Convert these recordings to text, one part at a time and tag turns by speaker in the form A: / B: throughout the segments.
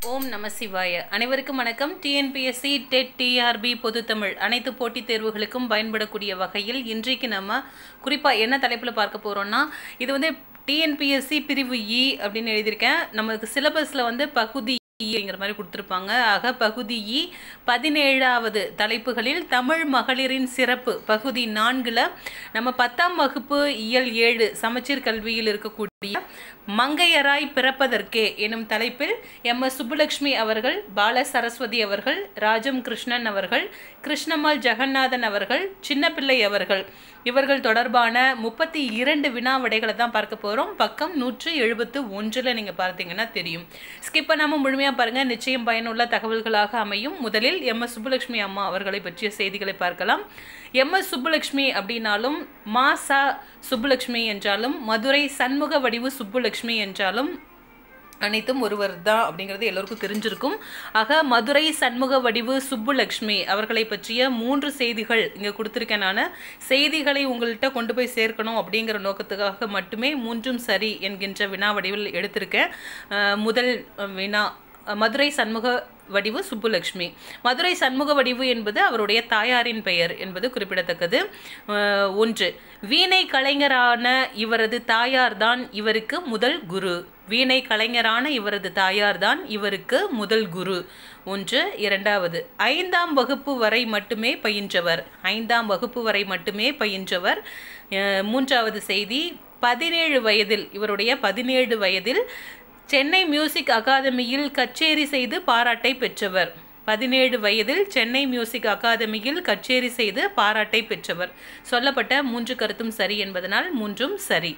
A: ஓம் நம சிவாய அனைவருக்கும் வணக்கம் டிஎன்பிஎஸ்சி டெட் டிஆர்பி பொதுத்தமிழ் அனைத்து போட்டித் தேர்வுகளுக்கும் பயன்படக்கூடிய வகையில் இன்றைக்கு நம்ம குறிப்பாக என்ன தலைப்பில் பார்க்க போகிறோம்னா இது வந்து டிஎன்பிஎஸ்சி பிரிவு இ அப்படின்னு எழுதியிருக்கேன் நமக்கு சிலபஸில் வந்து பகுதி இ அப்படிங்கிற மாதிரி கொடுத்துருப்பாங்க ஆக பகுதி இ பதினேழாவது தலைப்புகளில் தமிழ் மகளிரின் சிறப்பு பகுதி நான்கில் நம்ம பத்தாம் வகுப்பு இயல் ஏழு சமச்சீர் கல்வியில் இருக்கக்கூடிய மங்கையராய் பிறப்பதற்கே எனும் தலைப்பில் எம் எஸ் சுப்புலட்சுமி அவர்கள் பால சரஸ்வதி அவர்கள் ராஜம் கிருஷ்ணன் அவர்கள் கிருஷ்ணம்மாள் ஜெகநாதன் அவர்கள் சின்னப்பிள்ளை அவர்கள் இவர்கள் தொடர்பான முப்பத்தி இரண்டு வினா விடைகளை தான் பார்க்க போகிறோம் பக்கம் நூற்று எழுபத்து ஒன்றில் நீங்கள் பார்த்தீங்கன்னா தெரியும் ஸ்கிப் பண்ணாமல் முழுமையாக பாருங்கள் நிச்சயம் பயனுள்ள தகவல்களாக அமையும் முதலில் எம் எஸ் சுப்புலட்சுமி அம்மா அவர்களை பற்றிய செய்திகளை பார்க்கலாம் எம் எஸ் சுப்புலட்சுமி அப்படின்னாலும் மா ச சுப்புலட்சுமி என்றாலும் மதுரை சண்முக வடிவு சுப்புலட்சுமி என்றாலும் அனைத்தும் ஒருவர் தான் அப்படிங்கிறது எல்லோருக்கும் தெரிஞ்சிருக்கும் ஆக மதுரை சண்முக வடிவு சுப்புலக்ஷ்மி அவர்களை பற்றிய மூன்று செய்திகள் இங்கே கொடுத்துருக்கேன் நான் செய்திகளை உங்கள்கிட்ட கொண்டு போய் சேர்க்கணும் அப்படிங்கிற நோக்கத்துக்காக மட்டுமே மூன்றும் சரி என்கின்ற வினா வடிவில் எடுத்திருக்கேன் அஹ் முதல் வினா மதுரை சண்முக வடிவு சுப்புலக்ஷ்மி மதுரை சண்முக வடிவு என்பது அவருடைய தாயாரின் பெயர் என்பது குறிப்பிடத்தக்கது அஹ் ஒன்று வீணை கலைஞரான இவரது தாயார்தான் இவருக்கு முதல் குரு வீணை கலைஞரான இவரது தாயார்தான் இவருக்கு முதல் குரு ஒன்று இரண்டாவது ஐந்தாம் வகுப்பு வரை மட்டுமே பயின்றவர் ஐந்தாம் வகுப்பு வரை மட்டுமே பயின்றவர் அஹ் மூன்றாவது செய்தி பதினேழு வயதில் இவருடைய பதினேழு வயதில் சென்னை மியூசிக் அகாதமியில் கச்சேரி செய்து பாராட்டை பெற்றவர் பதினேழு வயதில் சென்னை மியூசிக் அகாதமியில் கச்சேரி செய்து பாராட்டை பெற்றவர் சொல்லப்பட்ட மூன்று கருத்தும் சரி என்பதனால் மூன்றும் சரி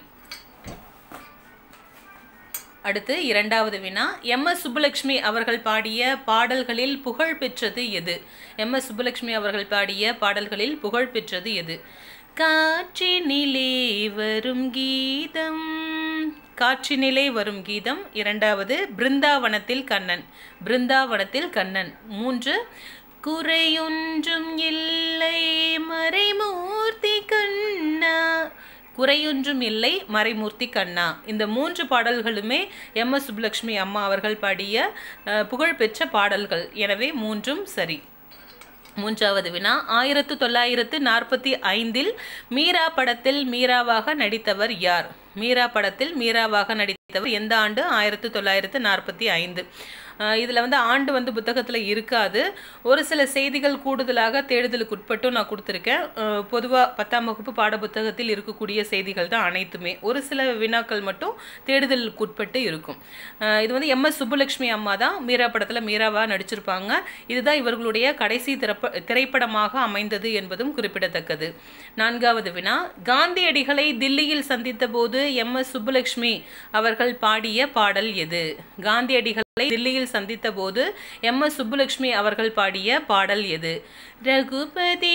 A: அடுத்து இரண்டாவது வினா எம் எஸ் சுப்புலட்சுமி அவர்கள் பாடிய பாடல்களில் புகழ் பெற்றது எது எம் எஸ் சுப்புலட்சுமி அவர்கள் பாடிய பாடல்களில் புகழ் பெற்றது எது காற்றினிலே வரும் கீதம் காற்றினிலே வரும் கீதம் இரண்டாவது பிருந்தாவனத்தில் கண்ணன் பிருந்தாவனத்தில் கண்ணன் மூன்று குறையொன்றும் இல்லை மறைமூர்த்தி கண்ணா குறையொன்றும் இல்லை மறைமூர்த்தி கண்ணா இந்த மூன்று பாடல்களுமே எம் எஸ் சுப்புலட்சுமி அம்மா அவர்கள் பாடிய புகழ்பெற்ற பாடல்கள் எனவே மூன்றும் சரி மூன்றாவது வினா ஆயிரத்து தொள்ளாயிரத்து நாற்பத்தி ஐந்தில் மீரா படத்தில் மீராவாக நடித்தவர் யார் மீரா படத்தில் மீராவாக நடித்தவர் எந்த ஆண்டு ஆயிரத்து தொள்ளாயிரத்து நாற்பத்தி ஐந்து இதில் வந்து ஆண்டு வந்து புத்தகத்தில் இருக்காது ஒரு சில செய்திகள் கூடுதலாக தேடுதலுக்கு உட்பட்டும் நான் கொடுத்துருக்கேன் பொதுவாக பத்தாம் வகுப்பு பாட புத்தகத்தில் இருக்கக்கூடிய செய்திகள் தான் அனைத்துமே ஒரு சில வினாக்கள் மட்டும் தேடுதலுக்கு உட்பட்டு இருக்கும் இது வந்து எம் எஸ் சுப்புலட்சுமி அம்மா தான் மீரா படத்தில் மீராவாக நடிச்சிருப்பாங்க இதுதான் இவர்களுடைய கடைசி திரைப்ப திரைப்படமாக அமைந்தது என்பதும் குறிப்பிடத்தக்கது நான்காவது வினா காந்தியடிகளை தில்லியில் சந்தித்த போது எம் எஸ் சுப்புலட்சுமி அவர்கள் பாடிய பாடல் எது காந்தியடிகள் தில்லியில் சந்தித்த போது எம் எஸ் சுப்புலட்சுமி அவர்கள் பாடிய பாடல் எது ரகுபதி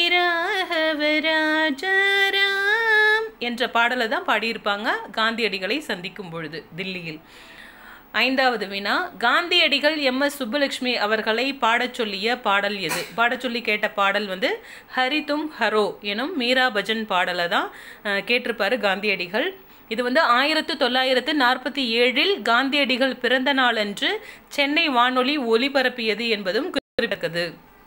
A: ராஜராம் என்ற பாடலை தான் பாடியிருப்பாங்க காந்தியடிகளை சந்திக்கும் பொழுது தில்லியில் ஐந்தாவது வினா காந்தியடிகள் எம் எஸ் சுப்புலட்சுமி அவர்களை பாடச் சொல்லிய பாடல் எது பாடச் சொல்லி கேட்ட பாடல் வந்து ஹரி தும் ஹரோ எனும் மீரா பஜன் பாடலை தான் கேட்டிருப்பாரு காந்தியடிகள் இது வந்து ஆயிரத்து தொள்ளாயிரத்து நாற்பத்தி ஏழில் காந்தியடிகள் பிறந்த நாளன்று சென்னை வானொலி ஒலிபரப்பியது என்பதும் குறிப்பிடத்தக்கது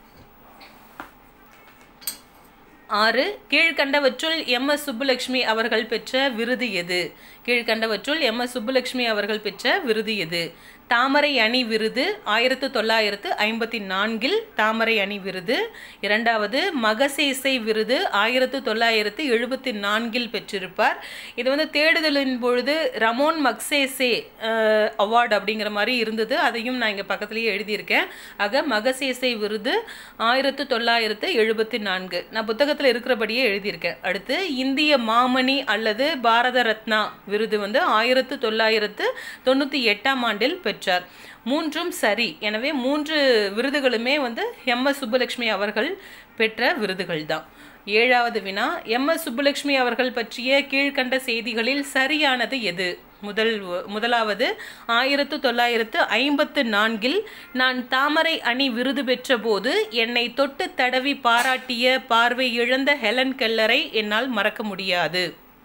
A: ஆறு கீழ்கண்டவற்றுள் எம் எஸ் சுப்புலட்சுமி அவர்கள் பெற்ற விருது எது கீழ்கண்டவற்றுள் எம் எஸ் சுப்புலட்சுமி அவர்கள் பெற்ற விருது எது தாமரை அணி விருது ஆயிரத்து தொள்ளாயிரத்து ஐம்பத்தி நான்கில் தாமரை அணி விருது இரண்டாவது மகசேசை விருது ஆயிரத்து தொள்ளாயிரத்து எழுபத்தி நான்கில் பெற்றிருப்பார் இது வந்து தேடுதலின் பொழுது ரமோன் மக்சேசே அவார்டு அப்படிங்கிற மாதிரி இருந்தது அதையும் நான் இங்கே பக்கத்துலேயே எழுதியிருக்கேன் ஆக மகசேசை விருது ஆயிரத்து தொள்ளாயிரத்து எழுபத்தி நான்கு நான் புத்தகத்தில் இருக்கிறபடியே எழுதியிருக்கேன் அடுத்து இந்திய மாமணி அல்லது பாரத ரத்னா விருது வந்து ஆயிரத்து தொள்ளாயிரத்து தொண்ணூற்றி எட்டாம் ஆண்டில் பெற்றார் மூன்றும் சரி எனவே மூன்று விருதுகளுமே வந்து எம் எஸ் சுப்புலட்சுமி அவர்கள் பெற்ற விருதுகள் தான் ஏழாவது வினா எம் எஸ் சுப்புலட்சுமி அவர்கள் பற்றிய கீழ்கண்ட செய்திகளில் சரியானது எது முதல் முதலாவது ஆயிரத்து தொள்ளாயிரத்து ஐம்பத்து நான்கில் நான் தாமரை அணி விருது பெற்ற போது என்னை தொட்டு தடவி பாராட்டிய பார்வை இழந்த ஹெலன் கெல்லரை என்னால் மறக்க முடியாது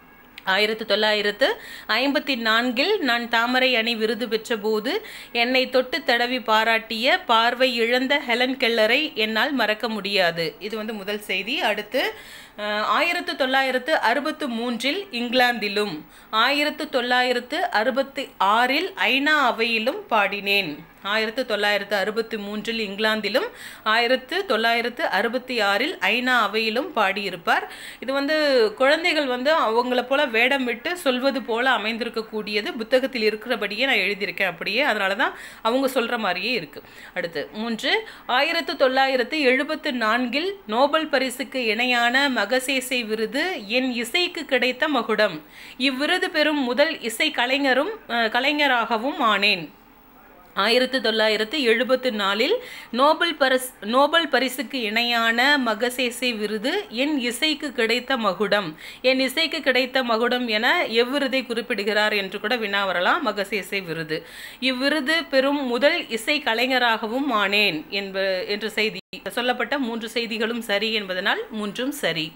A: ஆயிரத்து தொள்ளாயிரத்து ஐம்பத்தி நான்கில் நான் தாமரை அணி விருது பெற்றபோது என்னை தொட்டு தடவி பாராட்டிய பார்வை இழந்த ஹெலன் கெல்லரை என்னால் மறக்க முடியாது இது வந்து முதல் செய்தி அடுத்து அஹ், ஆயிரத்து தொள்ளாயிரத்து அறுபத்து மூன்றில் இங்கிலாந்திலும் ஆயிரத்து தொள்ளாயிரத்து அறுபத்தி ஆறில் ஐநா அவையிலும் பாடினேன் ஆயிரத்து தொள்ளாயிரத்து அறுபத்தி மூன்றில் இங்கிலாந்திலும் ஆயிரத்து தொள்ளாயிரத்து அறுபத்தி ஆறில் ஐநா அவையிலும் பாடியிருப்பார் இது வந்து குழந்தைகள் வந்து அவங்கள போல வேடம் விட்டு சொல்வது போல அமைந்திருக்கக்கூடியது புத்தகத்தில் இருக்கிறபடியே நான் எழுதியிருக்கேன் அப்படியே அதனால தான் அவங்க சொல்கிற மாதிரியே இருக்கு அடுத்து மூன்று ஆயிரத்து தொள்ளாயிரத்து எழுபத்து நான்கில் நோபல் பரிசுக்கு இணையான மகசேசே விருது என் இசைக்கு கிடைத்த மகுடம் இவ்விருது பெறும் முதல் இசை கலைஞரும் அஹ், கலைஞராகவும் ஆனேன் ஆயிரத்து தொள்ளாயிரத்து எழுபத்து நாலில் நோபல் பரிஸ் நோபல் பரிசுக்கு இணையான மகசேசே விருது என் இசைக்கு கிடைத்த மகுடம் என் இசைக்கு கிடைத்த மகுடம் என எவ்விருதை குறிப்பிடுகிறார் என்று கூட வினா வரலாம் மகசேசே விருது இவ்விருது பெறும் முதல் இசை கலைஞராகவும் ஆனேன் என்ப என்ற செய்தி சொல்லப்பட்ட மூன்று செய்திகளும் சரி என்பதனால் மூன்றும் சரி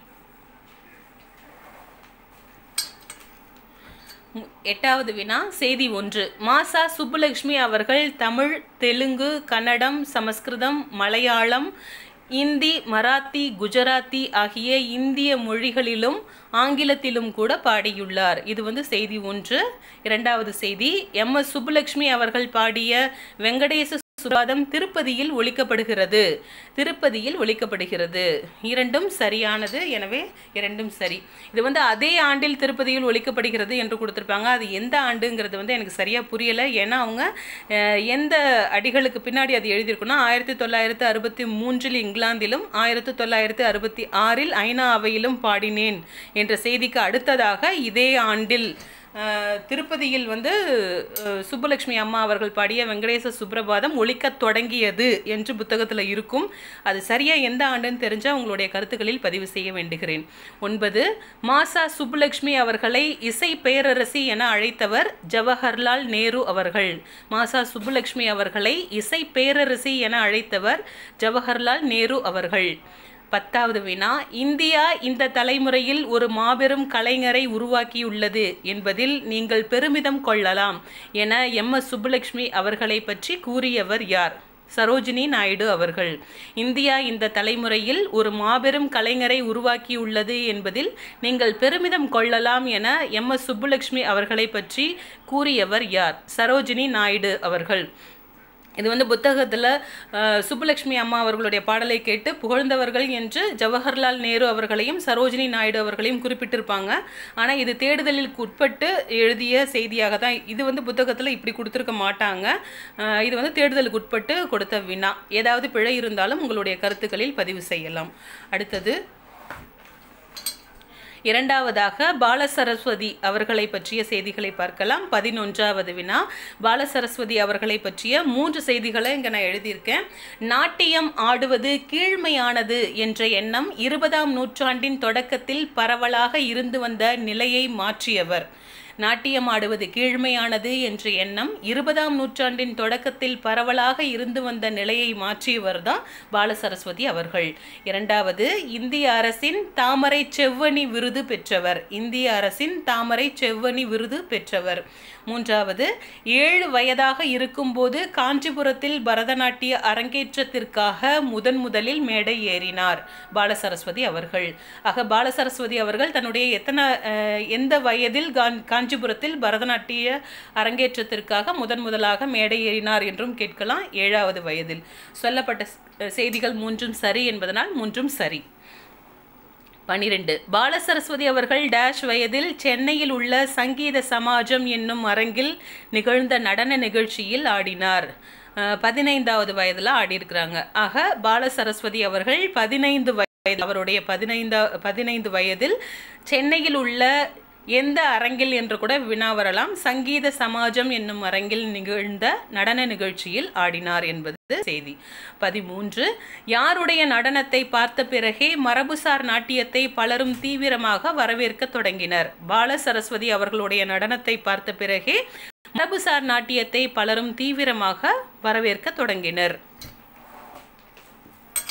A: மு- எட்டாவது வினா செய்தி ஒன்று மாசா சுப்புலட்சுமி அவர்கள் தமிழ் தெலுங்கு கன்னடம் சமஸ்கிருதம் மலையாளம் இந்தி மராத்தி குஜராத்தி ஆகிய இந்திய மொழிகளிலும் ஆங்கிலத்திலும் கூட பாடியுள்ளார் இது வந்து செய்தி ஒன்று இரண்டாவது செய்தி எம் எஸ் சுப்புலட்சுமி அவர்கள் பாடிய வெங்கடேச சுபாதம் திருப்பதியில் ஒழிக்கப்படுகிறது திருப்பதியில் ஒழிக்கப்படுகிறது இரண்டும் சரியானது எனவே இரண்டும் சரி இது வந்து அதே ஆண்டில் திருப்பதியில் ஒழிக்கப்படுகிறது என்று கொடுத்துருப்பாங்க அது எந்த ஆண்டுங்கிறது வந்து எனக்கு சரியாக புரியலை ஏன்னா அவங்க அஹ், எந்த அடிகளுக்கு பின்னாடி அது எழுதியிருக்குன்னா ஆயிரத்தி தொள்ளாயிரத்து அறுபத்தி மூன்றில் இங்கிலாந்திலும் ஆயிரத்தி தொள்ளாயிரத்து அறுபத்தி ஆறில் ஐநா அவையிலும் பாடினேன் என்ற செய்திக்கு அடுத்ததாக இதே ஆண்டில் அஹ், திருப்பதியில் வந்து அஹ், சுப்புலட்சுமி அம்மா அவர்கள் பாடிய வெங்கடேச சுப்ரபாதம் ஒழிக்கத் தொடங்கியது என்று புத்தகத்தில் இருக்கும் அது சரியா எந்த ஆண்டுன்னு தெரிஞ்சால் உங்களுடைய கருத்துக்களில் பதிவு செய்ய வேண்டுகிறேன் ஒன்பது மாசா சுப்புலட்சுமி அவர்களை இசை பேரரசி என அழைத்தவர் ஜவஹர்லால் நேரு அவர்கள் மாசா சுப்புலட்சுமி அவர்களை இசை பேரரசி என அழைத்தவர் ஜவஹர்லால் நேரு அவர்கள் பத்தாவது வினா இந்தியா இந்த தலைமுறையில் ஒரு மாபெரும் கலைஞரை உருவாக்கியுள்ளது என்பதில் நீங்கள் பெருமிதம் கொள்ளலாம் என எம் எஸ் சுப்புலட்சுமி அவர்களை பற்றி கூறியவர் யார் சரோஜினி நாயுடு அவர்கள் இந்தியா இந்த தலைமுறையில் ஒரு மாபெரும் கலைஞரை உருவாக்கியுள்ளது என்பதில் நீங்கள் பெருமிதம் கொள்ளலாம் என எம் எஸ் சுப்புலட்சுமி அவர்களை பற்றி கூறியவர் யார் சரோஜினி நாயுடு அவர்கள் இது வந்து புத்தகத்தில் சுப்புலட்சுமி அம்மா அவர்களுடைய பாடலை கேட்டு புகழ்ந்தவர்கள் என்று ஜவஹர்லால் நேரு அவர்களையும் சரோஜினி நாயுடு அவர்களையும் குறிப்பிட்டிருப்பாங்க ஆனால் இது தேடுதலில் உட்பட்டு எழுதிய செய்தியாக தான் இது வந்து புத்தகத்தில் இப்படி கொடுத்துருக்க மாட்டாங்க அஹ், இது வந்து தேடுதலுக்கு உட்பட்டு கொடுத்த வினா ஏதாவது பிழை இருந்தாலும் உங்களுடைய கருத்துக்களில் பதிவு செய்யலாம் அடுத்தது இரண்டாவதாக பாலசரஸ்வதி அவர்களை பற்றிய செய்திகளை பார்க்கலாம் பதினொன்றாவது வினா பாலசரஸ்வதி அவர்களை பற்றிய மூன்று செய்திகளை இங்கே நான் எழுதியிருக்கேன் நாட்டியம் ஆடுவது கீழ்மையானது என்ற எண்ணம் இருபதாம் நூற்றாண்டின் தொடக்கத்தில் பரவலாக இருந்து வந்த நிலையை மாற்றியவர் நாட்டியம் ஆடுவது கீழ்மையானது என்ற எண்ணம் இருபதாம் நூற்றாண்டின் தொடக்கத்தில் பரவலாக இருந்து வந்த நிலையை மாற்றியவர் தான் பாலசரஸ்வதி அவர்கள் இரண்டாவது இந்திய அரசின் தாமரை செவ்வணி விருது பெற்றவர் இந்திய அரசின் தாமரை செவ்வணி விருது பெற்றவர் மூன்றாவது ஏழு வயதாக இருக்கும்போது காஞ்சிபுரத்தில் பரதநாட்டிய அரங்கேற்றத்திற்காக முதன் முதலில் மேடை ஏறினார் பாலசரஸ்வதி அவர்கள் ஆக பாலசரஸ்வதி அவர்கள் தன்னுடைய எத்தனை அஹ், எந்த வயதில் காஞ் காஞ்சிபுரத்தில் பரதநாட்டிய அரங்கேற்றத்திற்காக முதன் முதலாக மேடை ஏறினார் என்றும் கேட்கலாம் ஏழாவது வயதில் சொல்லப்பட்ட ஸ்- செய்திகள் மூன்றும் சரி என்பதனால் மூன்றும் சரி பனிரெண்டு பாலசரஸ்வதி அவர்கள் டேஷ் வயதில் சென்னையில் உள்ள சங்கீத சமாஜம் என்னும் அரங்கில் நிகழ்ந்த நடன நிகழ்ச்சியில் ஆடினார் அஹ், பதினைந்தாவது வயதில் ஆடியிருக்கிறாங்க ஆக பாலசரஸ்வதி அவர்கள் பதினைந்து வயது அவருடைய பதினைந்தா பதினைந்து வயதில் சென்னையில் உள்ள எந்த அரங்கில் என்று கூட வினா வரலாம் சங்கீத சமாஜம் என்னும் அரங்கில் நிகழ்ந்த நடன நிகழ்ச்சியில் ஆடினார் என்பது செய்தி பதிமூன்று யாருடைய நடனத்தை பார்த்த பிறகே மரபுசார் நாட்டியத்தை பலரும் தீவிரமாக வரவேற்க தொடங்கினர் பால சரஸ்வதி அவர்களுடைய நடனத்தை பார்த்த பிறகே மரபுசார் நாட்டியத்தை பலரும் தீவிரமாக வரவேற்க தொடங்கினர்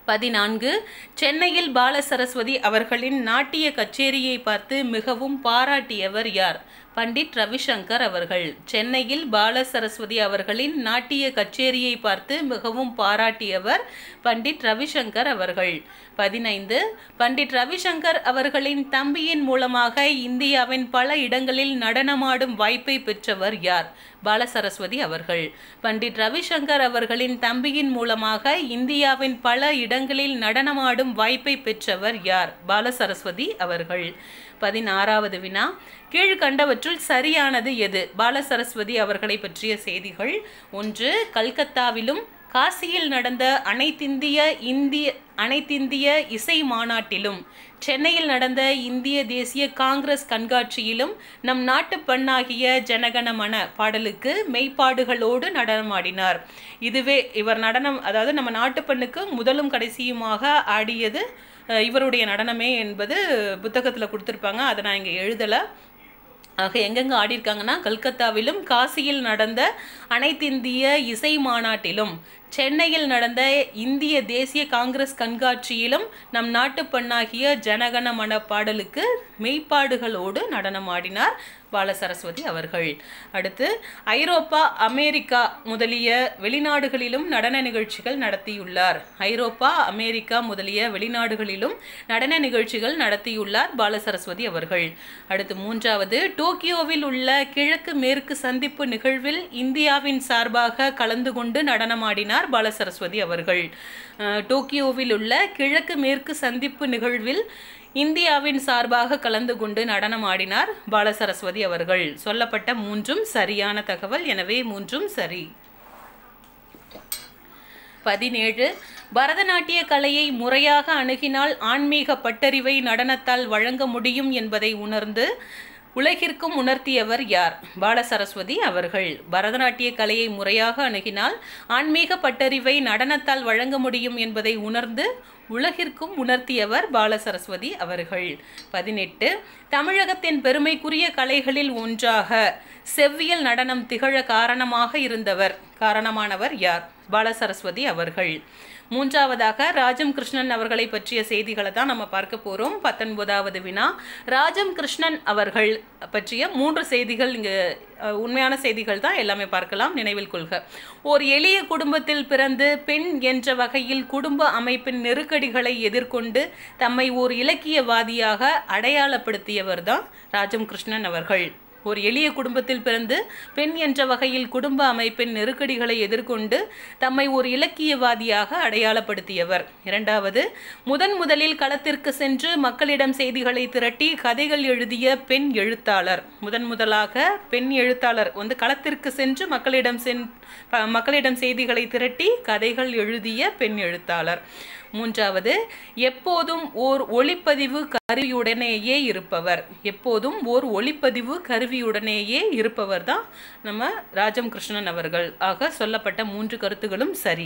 A: பதினான்கு சென்னையில் பால சரஸ்வதி அவர்களின் நாட்டிய கச்சேரியை பார்த்து மிகவும் பாராட்டியவர் யார் பண்டிட் ரவிசங்கர் அவர்கள் சென்னையில் பால சரஸ்வதி அவர்களின் நாட்டிய கச்சேரியை பார்த்து மிகவும் பாராட்டியவர் பண்டிட் ரவிசங்கர் அவர்கள் பதினைந்து பண்டிட் ரவிசங்கர் அவர்களின் தம்பியின் மூலமாக இந்தியாவின் பல இடங்களில் நடனமாடும் வாய்ப்பை பெற்றவர் யார் பால சரஸ்வதி அவர்கள் பண்டிட் ரவிசங்கர் அவர்களின் தம்பியின் மூலமாக இந்தியாவின் பல இடங்களில் நடனமாடும் வாய்ப்பை பெற்றவர் யார் பால சரஸ்வதி அவர்கள் பதினாறாவது வினா கீழ்கண்டவற்றுள் சரியானது எது பால சரஸ்வதி அவர்களை பற்றிய செய்திகள் ஒன்று கல்கத்தாவிலும் காசியில் நடந்த அனைத்திந்திய இந்திய அனைத்திந்திய இசை மாநாட்டிலும் சென்னையில் நடந்த இந்திய தேசிய காங்கிரஸ் கண்காட்சியிலும் நம் நாட்டு பெண்ணாகிய ஜனகணமன பாடலுக்கு மெய்ப்பாடுகளோடு நடனமாடினார் இதுவே இவர் நடனம் அதாவது நம்ம நாட்டு பெண்ணுக்கு முதலும் கடைசியுமாக ஆடியது அஹ், இவருடைய நடனமே என்பது புத்தகத்தில் கொடுத்துருப்பாங்க அதை நான் இங்கே எழுதலை ஆக எங்கெங்க ஆடியிருக்காங்கன்னா கல்கத்தாவிலும் காசியில் நடந்த அனைத்திந்திய இசை மாநாட்டிலும் சென்னையில் நடந்த இந்திய தேசிய காங்கிரஸ் கண்காட்சியிலும் நம் நாட்டு பெண்ணாகிய ஜனகண மன பாடலுக்கு மெய்ப்பாடுகளோடு நடனமாடினார் பால சரஸ்வதி அவர்கள் அடுத்து ஐரோப்பா அமெரிக்கா முதலிய வெளிநாடுகளிலும் நடன நிகழ்ச்சிகள் நடத்தியுள்ளார் ஐரோப்பா அமெரிக்கா முதலிய வெளிநாடுகளிலும் நடன நிகழ்ச்சிகள் நடத்தியுள்ளார் பால சரஸ்வதி அவர்கள் அடுத்து மூன்றாவது டோக்கியோவில் உள்ள கிழக்கு மேற்கு சந்திப்பு நிகழ்வில் இந்தியாவின் சார்பாக கலந்து கொண்டு நடனமாடினார் பால சரஸ்வதி அவர்கள் அஹ், டோக்கியோவில் உள்ள கிழக்கு மேற்கு சந்திப்பு நிகழ்வில் இந்தியாவின் சார்பாக கலந்து கொண்டு நடனமாடினார் பால சரஸ்வதி அவர்கள் சொல்லப்பட்ட மூன்றும் சரியான தகவல் எனவே மூன்றும் சரி பதினேழு பரதநாட்டிய கலையை முறையாக அணுகினால் ஆன்மீக பட்டறிவை நடனத்தால் வழங்க முடியும் என்பதை உணர்ந்து உலகிற்கும் உணர்த்தியவர் யார் பால சரஸ்வதி அவர்கள் பரதநாட்டிய கலையை முறையாக அணுகினால் ஆன்மீக பட்டறிவை நடனத்தால் வழங்க முடியும் என்பதை உணர்ந்து உலகிற்கும் உணர்த்தியவர் பால சரஸ்வதி அவர்கள் பதினெட்டு தமிழகத்தின் பெருமைக்குரிய கலைகளில் ஒன்றாக செவ்வியல் நடனம் திகழ காரணமாக இருந்தவர் காரணமானவர் யார் பால சரஸ்வதி அவர்கள் மூன்றாவதாக ராஜம் கிருஷ்ணன் அவர்களை பற்றிய செய்திகளை தான் நம்ம பார்க்க போகிறோம் பத்தொன்பதாவது வினா ராஜம் கிருஷ்ணன் அவர்கள் பற்றிய மூன்று செய்திகள் இங்கே அஹ், உண்மையான செய்திகள் தான் எல்லாமே பார்க்கலாம் நினைவில் கொள்க ஓர் எளிய குடும்பத்தில் பிறந்து பெண் என்ற வகையில் குடும்ப அமைப்பின் நெருக்கடிகளை எதிர்கொண்டு தம்மை ஓர் இலக்கியவாதியாக அடையாளப்படுத்தியவர் தான் ராஜம் கிருஷ்ணன் அவர்கள் ஒரு எளிய குடும்பத்தில் பிறந்து பெண் என்ற வகையில் குடும்ப அமைப்பின் நெருக்கடிகளை எதிர்கொண்டு தம்மை ஒரு இலக்கியவாதியாக அடையாளப்படுத்தியவர் இரண்டாவது முதன் முதலில் களத்திற்கு சென்று மக்களிடம் செய்திகளை திரட்டி கதைகள் எழுதிய பெண் எழுத்தாளர் முதன் முதலாக பெண் எழுத்தாளர் வந்து களத்திற்கு சென்று மக்களிடம் சென் ப- மக்களிடம் செய்திகளை திரட்டி கதைகள் எழுதிய பெண் எழுத்தாளர் மூன்றாவது எப்போதும் ஓர் ஒளிப்பதிவு கருவியுடனேயே இருப்பவர் எப்போதும் ஓர் ஒளிப்பதிவு கருவியுடனேயே இருப்பவர் தான் நம்ம ராஜம் கிருஷ்ணன் அவர்கள் ஆக சொல்லப்பட்ட மூன்று கருத்துகளும் சரி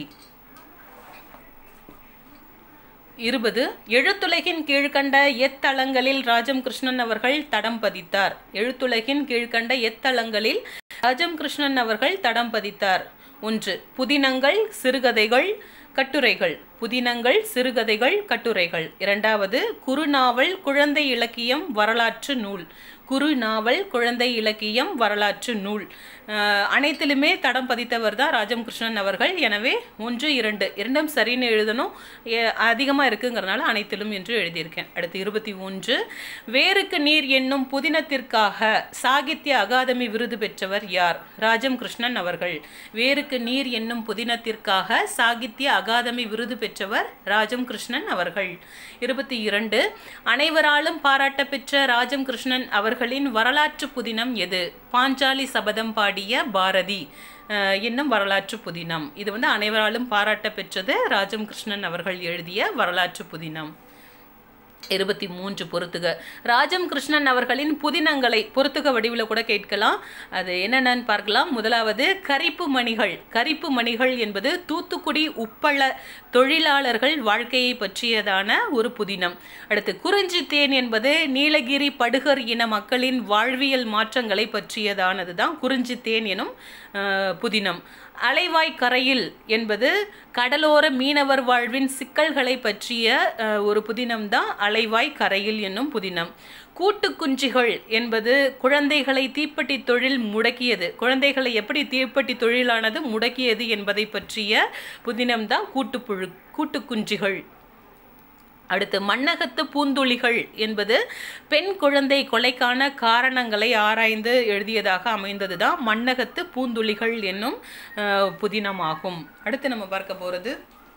A: இருபது எழுத்துலகின் கீழ்கண்ட எத்தளங்களில் ராஜம் கிருஷ்ணன் அவர்கள் தடம் பதித்தார் எழுத்துலகின் கீழ்கண்ட எத்தளங்களில் ராஜம் கிருஷ்ணன் அவர்கள் தடம் பதித்தார் ஒன்று புதினங்கள் சிறுகதைகள் கட்டுரைகள் புதினங்கள் சிறுகதைகள் கட்டுரைகள் இரண்டாவது குறுநாவல் குழந்தை இலக்கியம் வரலாற்று நூல் குறுநாவல் குழந்தை இலக்கியம் வரலாற்று நூல் அஹ், அனைத்திலுமே தடம் பதித்தவர் தான் ராஜம் கிருஷ்ணன் அவர்கள் எனவே ஒன்று இரண்டு இரண்டும் சரின்னு எழுதணும் அதிகமாக இருக்குங்கிறனால அனைத்திலும் என்று எழுதியிருக்கேன் அடுத்து இருபத்தி ஒன்று வேருக்கு நீர் என்னும் புதினத்திற்காக சாகித்ய அகாதமி விருது பெற்றவர் யார் ராஜம் கிருஷ்ணன் அவர்கள் வேருக்கு நீர் என்னும் புதினத்திற்காக சாகித்ய அகாதமி விருது பெற்றவர் ராஜம் கிருஷ்ணன் அவர்கள் இருபத்தி இரண்டு அனைவராலும் பாராட்ட பெற்ற ராஜம் கிருஷ்ணன் அவர்களின் வரலாற்று புதினம் எது பாஞ்சாலி சபதம் பாடிய பாரதி அஹ், என்னும் வரலாற்று புதினம் இது வந்து அனைவராலும் பாராட்ட பெற்றது ராஜம் கிருஷ்ணன் அவர்கள் எழுதிய வரலாற்று புதினம் இருபத்தி மூன்று பொறுத்துக ராஜம் கிருஷ்ணன் அவர்களின் புதினங்களை பொறுத்துக வடிவில் கூட கேட்கலாம் அது என்னென்னு பார்க்கலாம் முதலாவது கரிப்பு மணிகள் கரிப்பு மணிகள் என்பது தூத்துக்குடி உப்பள தொழிலாளர்கள் வாழ்க்கையை பற்றியதான ஒரு புதினம் அடுத்து குறிஞ்சி தேன் என்பது நீலகிரி படுகர் இன மக்களின் வாழ்வியல் மாற்றங்களை பற்றியதானது தான் குறிஞ்சி தேன் எனும் அஹ், புதினம் அலைவாய் கரையில் என்பது கடலோர மீனவர் வாழ்வின் சிக்கல்களை பற்றிய அஹ், ஒரு புதினம் தான் அலைவாய் கரையில் என்னும் புதினம் கூட்டு குஞ்சுகள் என்பது குழந்தைகளை தீப்பெட்டி தொழில் முடக்கியது குழந்தைகளை எப்படி தீப்பெட்டி தொழிலானது முடக்கியது என்பதை பற்றிய புதினம் தான் கூட்டுப்புழு கூட்டு குஞ்சுகள் அடுத்து மண்ணகத்து பூந்துளிகள் என்பது பெண் குழந்தை கொலைக்கான காரணங்களை ஆராய்ந்து எழுதியதாக அமைந்தது தான் மண்ணகத்து பூந்துளிகள் என்னும் அஹ், புதினமாகும் அடுத்து நம்ம பார்க்க போகிறது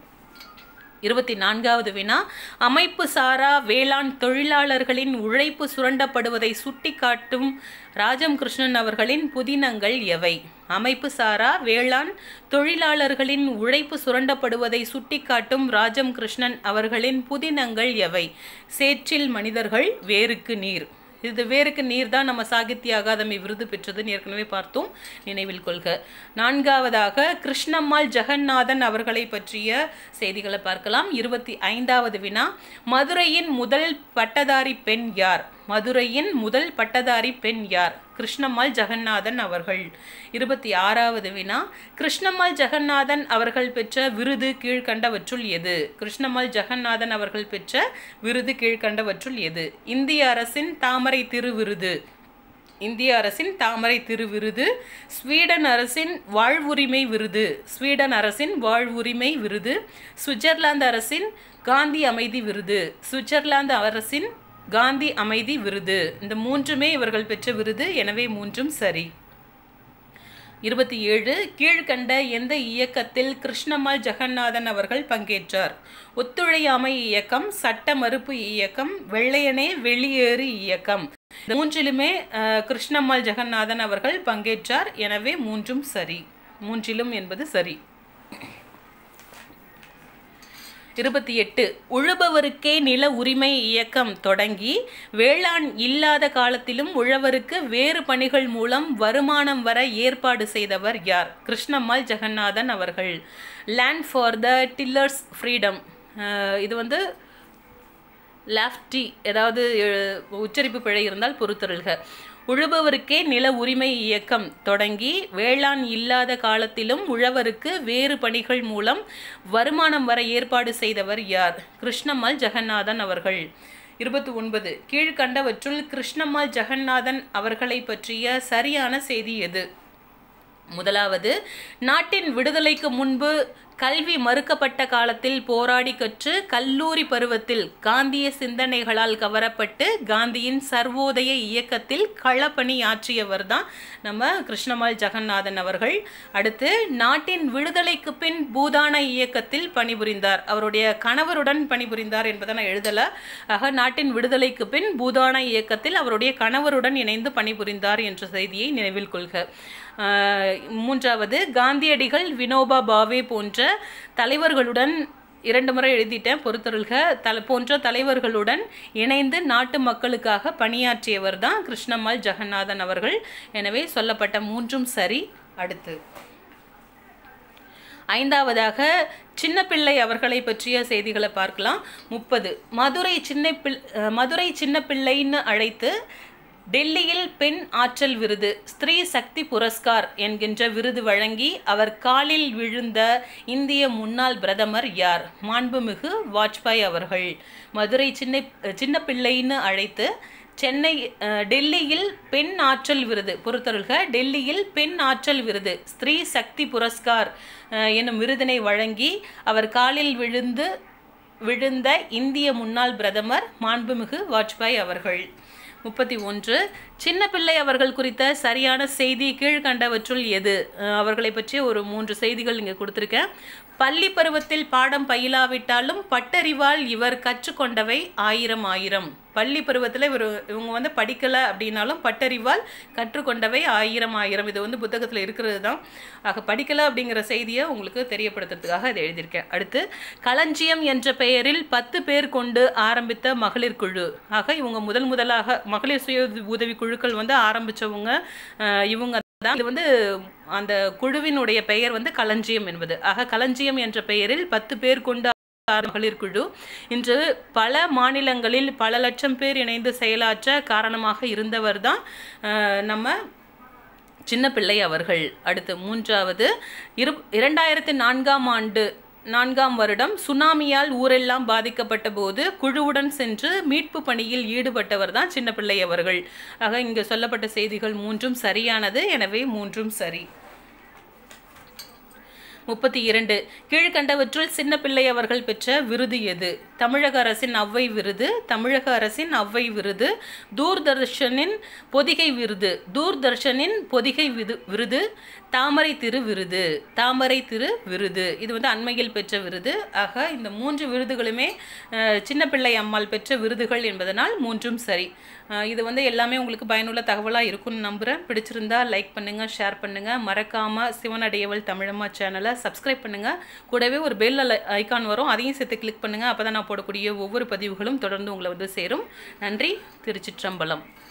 A: இருபத்தி நான்காவது வினா அமைப்பு சாரா வேளாண் தொழிலாளர்களின் உழைப்பு சுரண்டப்படுவதை சுட்டிக்காட்டும் ராஜம் கிருஷ்ணன் அவர்களின் புதினங்கள் எவை அமைப்பு சாரா வேளாண் தொழிலாளர்களின் உழைப்பு சுரண்டப்படுவதை சுட்டிக்காட்டும் ராஜம் கிருஷ்ணன் அவர்களின் புதினங்கள் எவை சேற்றில் மனிதர்கள் வேருக்கு நீர் இது வேருக்கு நீர் தான் நம்ம சாகித்ய அகாதமி விருது பெற்றதுன்னு ஏற்கனவே பார்த்தோம் நினைவில் கொள்க நான்காவதாக கிருஷ்ணம்மாள் ஜெகநாதன் அவர்களை பற்றிய செய்திகளை பார்க்கலாம் இருபத்தி ஐந்தாவது வினா மதுரையின் முதல் பட்டதாரி பெண் யார் மதுரையின் முதல் பட்டதாரி பெண் யார் கிருஷ்ணம்மாள் ஜெகநாதன் அவர்கள் இருபத்தி ஆறாவது வினா கிருஷ்ணம்மாள் ஜெகநாதன் அவர்கள் பெற்ற விருது கீழ்கண்டவற்றுள் எது கிருஷ்ணம்மாள் ஜெகநாதன் அவர்கள் பெற்ற விருது கீழ்கண்டவற்றுள் எது இந்திய அரசின் தாமரை திருவிருது இந்திய அரசின் தாமரை திருவிருது ஸ்வீடன் அரசின் வாழ்வுரிமை விருது ஸ்வீடன் அரசின் வாழ்வுரிமை விருது சுவிட்சர்லாந்து அரசின் காந்தி அமைதி விருது சுவிட்சர்லாந்து அரசின் காந்தி அமைதி விருது இந்த மூன்றுமே இவர்கள் பெற்ற விருது எனவே மூன்றும் சரி இருபத்தி ஏழு கீழ்கண்ட எந்த இயக்கத்தில் கிருஷ்ணம்மாள் ஜெகநாதன் அவர்கள் பங்கேற்றார் ஒத்துழையாமை இயக்கம் சட்ட மறுப்பு இயக்கம் வெள்ளையனே வெளியேறு இயக்கம் இந்த மூன்றிலுமே அஹ், கிருஷ்ணம்மாள் ஜெகநாதன் அவர்கள் பங்கேற்றார் எனவே மூன்றும் சரி மூன்றிலும் என்பது சரி இருபத்தி எட்டு உழுபவருக்கே நில உரிமை இயக்கம் தொடங்கி வேளாண் இல்லாத காலத்திலும் உழவருக்கு வேறு பணிகள் மூலம் வருமானம் வர ஏற்பாடு செய்தவர் யார் கிருஷ்ணம்மாள் ஜெகநாதன் அவர்கள் land for the tillers freedom இது வந்து லாஃப்டி ஏதாவது அஹ், உச்சரிப்பு பிழை இருந்தால் பொறுத்தருள்க உழுபவருக்கே நில உரிமை இயக்கம் தொடங்கி வேளாண் இல்லாத காலத்திலும் உழவருக்கு வேறு பணிகள் மூலம் வருமானம் வர ஏற்பாடு செய்தவர் யார் கிருஷ்ணம்மாள் ஜெகநாதன் அவர்கள் இருபத்தி ஒன்பது கீழ்கண்டவற்றுள் கிருஷ்ணம்மாள் ஜெகநாதன் அவர்களை பற்றிய சரியான செய்தி எது முதலாவது நாட்டின் விடுதலைக்கு முன்பு கல்வி மறுக்கப்பட்ட காலத்தில் போராடி கற்று கல்லூரி பருவத்தில் காந்திய சிந்தனைகளால் கவரப்பட்டு காந்தியின் சர்வோதய இயக்கத்தில் களப்பணி ஆற்றியவர் தான் நம்ம கிருஷ்ணமால் ஜெகநாதன் அவர்கள் அடுத்து நாட்டின் விடுதலைக்கு பின் பூதான இயக்கத்தில் பணிபுரிந்தார் அவருடைய கணவருடன் பணிபுரிந்தார் என்பதை நான் எழுதலை ஆக நாட்டின் விடுதலைக்கு பின் பூதான இயக்கத்தில் அவருடைய கணவருடன் இணைந்து பணிபுரிந்தார் என்ற செய்தியை நினைவில் கொள்க ஆஹ் மூன்றாவது காந்தியடிகள் வினோபா பாவே போன்ற தலைவர்களுடன் இரண்டு முறை எழுதிட்டேன் பொறுத்தருள்க தல போன்ற தலைவர்களுடன் இணைந்து நாட்டு மக்களுக்காக பணியாற்றியவர் தான் கிருஷ்ணம்மாள் ஜெகநாதன் அவர்கள் எனவே சொல்லப்பட்ட மூன்றும் சரி அடுத்து ஐந்தாவதாக சின்னப்பிள்ளை அவர்களை பற்றிய செய்திகளை பார்க்கலாம் முப்பது மதுரை சின்ன பிள் அஹ் மதுரை சின்ன பிள்ளைன்னு அழைத்து டெல்லியில் பெண் ஆற்றல் விருது ஸ்திரீ சக்தி புரஸ்கார் என்கின்ற விருது வழங்கி அவர் காலில் விழுந்த இந்திய முன்னாள் பிரதமர் யார் மாண்புமிகு வாஜ்பாய் அவர்கள் மதுரை சின்ன சின்ன பிள்ளைன்னு அழைத்து சென்னை அஹ், டெல்லியில் பெண் ஆற்றல் விருது பொறுத்தருள்க டெல்லியில் பெண் ஆற்றல் விருது ஸ்திரீ சக்தி புரஸ்கார் அஹ், என்னும் விருதினை வழங்கி அவர் காலில் விழுந்து விழுந்த இந்திய முன்னாள் பிரதமர் மாண்புமிகு வாஜ்பாய் அவர்கள் முப்பத்தி ஒன்று சின்ன பிள்ளை அவர்கள் குறித்த சரியான செய்தி கீழ்கண்டவற்றுள் எது அஹ் அவர்களை பற்றி ஒரு மூன்று செய்திகள் இங்கே கொடுத்துருக்கேன் பள்ளி பருவத்தில் பாடம் பயிலாவிட்டாலும் பட்டறிவால் இவர் கற்றுக்கொண்டவை ஆயிரம் ஆயிரம் பள்ளி பருவத்தில் இவர் இவங்க வந்து படிக்கலை அப்படின்னாலும் பட்டறிவால் கற்றுக்கொண்டவை ஆயிரம் ஆயிரம் இது வந்து புத்தகத்தில் இருக்கிறது தான் ஆக படிக்கலை அப்படிங்கிற செய்தியை உங்களுக்கு தெரியப்படுத்துறதுக்காக இதை எழுதியிருக்கேன் அடுத்து களஞ்சியம் என்ற பெயரில் பத்து பேர் கொண்டு ஆரம்பித்த மகளிர் குழு ஆக இவங்க முதல் முதலாக மகளிர் சுய உதவி குழுக்கள் வந்து ஆரம்பித்தவங்க இவங்க தான் இது வந்து அந்த குழுவினுடைய பெயர் வந்து களஞ்சியம் என்பது ஆக களஞ்சியம் என்ற பெயரில் பத்து பேர் கொண்டு மகளிர் குழு இன்று பல மாநிலங்களில் பல லட்சம் பேர் இணைந்து செயலாற்ற காரணமாக இருந்தவர் தான் நம்ம சின்ன பிள்ளை அவர்கள் அடுத்து மூன்றாவது இரு இரண்டாயிரத்தி நான்காம் ஆண்டு நான்காம் வருடம் சுனாமியால் ஊரெல்லாம் பாதிக்கப்பட்ட போது குழுவுடன் சென்று மீட்பு பணியில் ஈடுபட்டவர் தான் சின்ன பிள்ளை அவர்கள் ஆக இங்கு சொல்லப்பட்ட செய்திகள் மூன்றும் சரியானது எனவே மூன்றும் சரி முப்பத்தி இரண்டு கீழ்கண்டவற்றுள் சின்ன பிள்ளை அவர்கள் பெற்ற விருது எது தமிழக அரசின் அவ்வை விருது தமிழக அரசின் அவ்வை விருது தூர்தர்ஷனின் பொதிகை விருது தூர்தர்ஷனின் பொதிகை விது விருது தாமரை திரு விருது தாமரை திரு விருது இது வந்து அண்மையில் பெற்ற விருது ஆக இந்த மூன்று விருதுகளுமே அஹ், சின்ன பிள்ளை அம்மாள் பெற்ற விருதுகள் என்பதனால் மூன்றும் சரி அஹ், இது வந்து எல்லாமே உங்களுக்கு பயனுள்ள தகவலாக இருக்கும்னு நம்புகிறேன் பிடிச்சிருந்தா லைக் பண்ணுங்கள் ஷேர் பண்ணுங்கள் மறக்காமல் சிவனடையவள் தமிழம்மா சேனலை சப்ஸ்கிரைப் பண்ணுங்கள் கூடவே ஒரு பெல் ஐகான் வரும் அதையும் சேர்த்து கிளிக் பண்ணுங்கள் அப்போ தான் நான் போடக்கூடிய ஒவ்வொரு பதிவுகளும் தொடர்ந்து உங்களை வந்து சேரும் நன்றி திருச்சிற்றம்பலம்